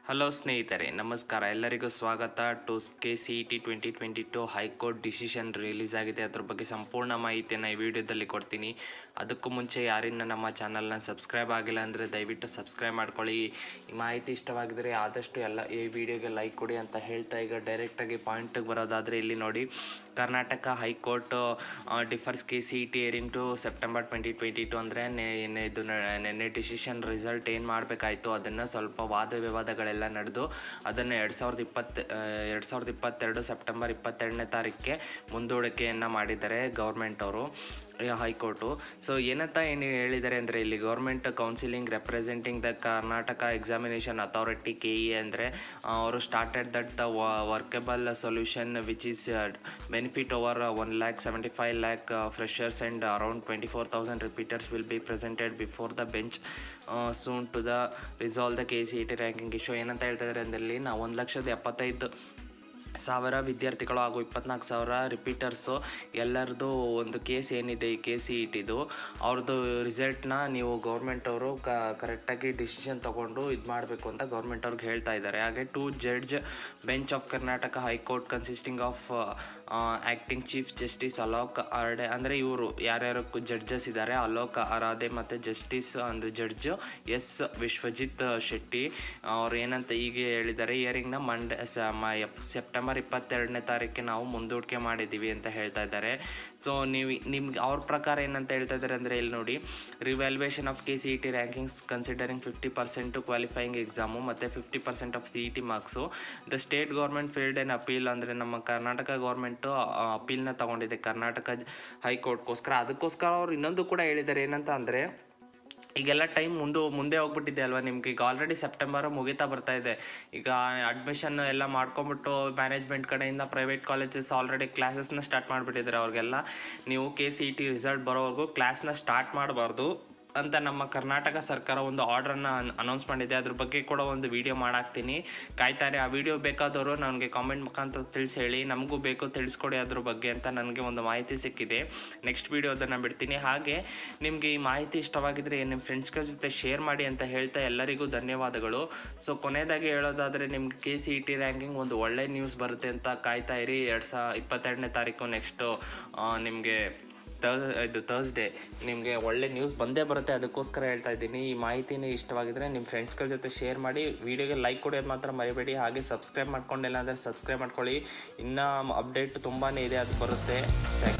hello ಸ್ನೇಹಿತರೆ ನಮಸ್ಕಾರ ಎಲ್ಲರಿಗೂ ಸ್ವಾಗತ to K C E T twenty twenty two high court decision release ಆಗಿದೆ ಅದ್ರ ಬಗ್ಗೆ ಸಂಪೂರ್ಣ ಮಾಹಿತಿಯನ್ನು ಈ ವಿಡಿಯೋದಲ್ಲಿ ಕೊಡ್ತೀನಿ ಅದಕ್ಕೂ ಮುಂಚೆ ಯಾರಿನ್ನ ನಮ್ಮ ಚಾನಲ್ನ ಸಬ್ಸ್ಕ್ರೈಬ್ ಆಗಿಲ್ಲ ಅಂದರೆ ದಯವಿಟ್ಟು ಸಬ್ಸ್ಕ್ರೈಬ್ ಮಾಡ್ಕೊಳ್ಳಿ ಈ ಮಾಹಿತಿ ಇಷ್ಟವಾಗಿದ್ದರೆ ಆದಷ್ಟು ಎಲ್ಲ ಈ ವಿಡಿಯೋಗೆ ಲೈಕ್ ಕೊಡಿ ಅಂತ ಹೇಳ್ತಾ ಈಗ ಡೈರೆಕ್ಟಾಗಿ ಪಾಯಿಂಟಿಗೆ ಬರೋದಾದರೆ ಇಲ್ಲಿ ನೋಡಿ Karnataka high court defers K C E T hearing to September twenty twenty two ಅಂದರೆ ಇದು ನ- ನೆನ್ನೆ ಡಿಸಿಷನ್ ರಿಸಲ್ಟ್ ಏನು ಮಾಡಬೇಕಾಯಿತು ಅದನ್ನು ಸ್ವಲ್ಪ ವಾದ ವಿವಾದಗಳೆಲ್ಲ ನಡೆದು ಅದನ್ನು ಎರಡು ಸಾವಿರದ ಇಪ್ಪತ್ತು ಎರಡು ಸಾವಿರದ ಇಪ್ಪತ್ತೆರಡು ಸೆಪ್ಟೆಂಬರ್ ಇಪ್ಪತ್ತೆರಡನೇ ತಾರೀಕಿಗೆ ಮುಂದೂಡಿಕೆಯನ್ನು ಮಾಡಿದ್ದಾರೆ ಗೌರ್ಮೆಂಟ್ ಅವರು ಹೈಕೋರ್ಟು ಸೊ ಏನಂತ ಏನು ಹೇಳಿದ್ದಾರೆ ಅಂದರೆ ಇಲ್ಲಿ government counselling representing the Karnataka examination authority K E ಅಂದರೆ ಅವರು started that the workable solution which is benefit over one lakh seventy five lakh freshers and around twenty four thousand repeaters will be presented before the bench soon to the resolve the K C E T ranking issue ಏನಂತ ಹೇಳ್ತಾ ಇದ್ದಾರೆ ಅಂದರೆ ನಾವು ಒಂದು ಲಕ್ಷದ ಎಪ್ಪತ್ತೈದು ಸಾವಿರ ವಿದ್ಯಾರ್ಥಿಗಳು ಹಾಗೂ ಇಪ್ಪತ್ನಾಲ್ಕು ಸಾವಿರ ರಿಪೀಟರ್ಸು ಎಲ್ಲರದು ಒಂದು ಕೇಸ್ ಏನಿದೆ ಈ ಕೆ ಸಿ ಇಟಿದು ಅವ್ರದ್ದು ರಿಸಲ್ಟ್ನ ನೀವು ಗೌರ್ಮೆಂಟ್ ಅವರು ಕ ಕರೆಕ್ಟಾಗಿ ಡಿಸಿಷನ್ ತೊಗೊಂಡು ಇದು ಮಾಡಬೇಕು ಅಂತ ಗೌರ್ಮೆಂಟ್ ಅವ್ರಿಗೆ ಹೇಳ್ತಾ ಇದ್ದಾರೆ ಹಾಗೆ two judge bench of Karnataka high court consisting of acting chief justice Alok Aradhe ಅಂದರೆ ಇವರು ಯಾರ್ಯಾರು ಜಡ್ಜಸ್ ಇದ್ದಾರೆ ಅಲೋಕ್ ಅರಾದೆ ಮತ್ತು ಜಸ್ಟಿಸ್ ಅಂದರೆ ಜಡ್ಜ್ ಎಸ್ ವಿಶ್ವಜಿತ್ ಶೆಟ್ಟಿ ಅವ್ರು ಏನಂತ ಈಗ ಹೇಳಿದ್ದಾರೆ ಇಯರಿಂಗ್ನ ಮಂಡೇ ಸ ಮ ಎಪ್- ಸೆಪ್ಟೆಂಬರ್ ಇಪ್ಪತ್ತೆರಡನೇ ತಾರೀಕಿಗೆ ನಾವು ಮುಂದೂಡಿಕೆ ಮಾಡಿದ್ದೀವಿ ಅಂತ ಹೇಳ್ತಾ ಇದ್ದಾರೆ ಸೊ ನೀವು ನಿಮ್ಗೆ ಅವ್ರ ಪ್ರಕಾರ ಏನಂತ ಹೇಳ್ತಾ ಇದ್ದಾರೆ ಅಂದರೆ ಇಲ್ಲಿ ನೋಡಿ revaluation of K C E T rankings considering fifty percent qualifying exam ಮತ್ತು fifty percent of C E T marks the state government filed and appeal ಅಂದರೆ ನಮ್ಮ ಕರ್ನಾಟಕ ಗೌರ್ಮೆಂಟು ಅಪೀಲ್ನ ತಗೊಂಡಿದೆ ಕರ್ನಾಟಕ ಹೈಕೋರ್ಟ್ಗೋಸ್ಕರ ಅದಕ್ಕೋಸ್ಕರ ಅವ್ರು ಇನ್ನೊಂದು ಕೂಡ ಹೇಳಿದ್ದಾರೆ ಏನಂತ ಅಂದರೆ ಈಗೆಲ್ಲ ಟೈಮ್ ಮುಂದೆ ಮುಂದೆ ಹೋಗ್ಬಿಟ್ಟಿದೆ ಅಲ್ವಾ ನಿಮ್ಗೆ ಈಗ ಆಲ್ರೆಡಿ ಸೆಪ್ಟೆಂಬರ್ ಮುಗಿತಾ ಬರ್ತಾ ಇದೆ ಈಗ ಅಡ್ಮಿಷನ್ ಎಲ್ಲ ಮಾಡ್ಕೊಂಬಿಟ್ಟು ಮ್ಯಾನೇಜ್ಮೆಂಟ್ ಕಡೆಯಿಂದ ಪ್ರೈವೇಟ್ ಕಾಲೇಜಸ್ ಆಲ್ರೆಡಿ ಕ್ಲಾಸಸ್ನ ಸ್ಟಾರ್ಟ್ ಮಾಡಿಬಿಟ್ಟಿದ್ದಾರೆ ಅವ್ರಿಗೆಲ್ಲ ನೀವು K C E T result ಬರೋವರೆಗೂ ಕ್ಲಾಸ್ನ ಸ್ಟಾರ್ಟ್ ಮಾಡಬಾರ್ದು ಅಂತ ನಮ್ಮ ಕರ್ನಾಟಕ ಸರ್ಕಾರ ಒಂದು ಆರ್ಡ್ರನ್ನು ಅನೌನ್ಸ್ ಮಾಡಿದೆ ಅದ್ರ ಬಗ್ಗೆ ಕೂಡ ಒಂದು ವಿಡಿಯೋ ಮಾಡಾಕ್ತೀನಿ ಕಾಯ್ತಾರೆ ಆ ವಿಡಿಯೋ ಬೇಕಾದವರು ನನಗೆ ಕಾಮೆಂಟ್ ಮುಖಾಂತರ ತಿಳಿಸಿ ಹೇಳಿ ನಮಗೂ ಬೇಕು ತಿಳಿಸ್ಕೊಡಿ ಅದ್ರ ಬಗ್ಗೆ ಅಂತ ನನಗೆ ಒಂದು ಮಾಹಿತಿ ಸಿಕ್ಕಿದೆ ನೆಕ್ಸ್ಟ್ ವಿಡಿಯೋ ಅದನ್ನು ಬಿಡ್ತೀನಿ ಹಾಗೆ ನಿಮಗೆ ಈ ಮಾಹಿತಿ ಇಷ್ಟವಾಗಿದ್ದರೆ ನಿಮ್ಮ ಫ್ರೆಂಡ್ಸ್ಗಳ ಜೊತೆ ಶೇರ್ ಮಾಡಿ ಅಂತ ಹೇಳ್ತಾ ಎಲ್ಲರಿಗೂ ಧನ್ಯವಾದಗಳು ಸೊ ಕೊನೆಯದಾಗಿ ಹೇಳೋದಾದರೆ ನಿಮ್ಗೆ K C E T ranking ಒಂದು ಒಳ್ಳೆ ನ್ಯೂಸ್ ಬರುತ್ತೆ ಅಂತ ಕಾಯ್ತಾ ಇರಿ ಎರಡು ಸಾವಿರ ಇಪ್ಪತ್ತೆರಡನೇ ತಾರೀಕು ನೆಕ್ಸ್ಟು ನಿಮಗೆ ತರ್ ಇದು ತರ್ಸ್ಡೇ ನಿಮಗೆ ಒಳ್ಳೆ ನ್ಯೂಸ್ ಬಂದೇ ಬರುತ್ತೆ ಅದಕ್ಕೋಸ್ಕರ ಹೇಳ್ತಾ ಇದ್ದೀನಿ ಈ ಮಾಹಿತಿನೇ ಇಷ್ಟವಾಗಿದ್ದರೆ ನಿಮ್ಮ ಫ್ರೆಂಡ್ಸ್ಗಳ ಜೊತೆ ಶೇರ್ ಮಾಡಿ ವಿಡಿಯೋಗೆ ಲೈಕ್ ಕೊಡೋದು ಮಾತ್ರ ಮರಿಬೇಡಿ ಹಾಗೆ ಸಬ್ಸ್ಕ್ರೈಬ್ ಮಾಡ್ಕೊಂಡಿಲ್ಲ ಅಂದರೆ ಸಬ್ಸ್ಕ್ರೈಬ್ ಮಾಡ್ಕೊಳ್ಳಿ ಇನ್ನೂ ಅಪ್ಡೇಟ್ ತುಂಬಾ ಇದೆ ಅದು ಬರುತ್ತೆ ಥ್ಯಾಂಕ್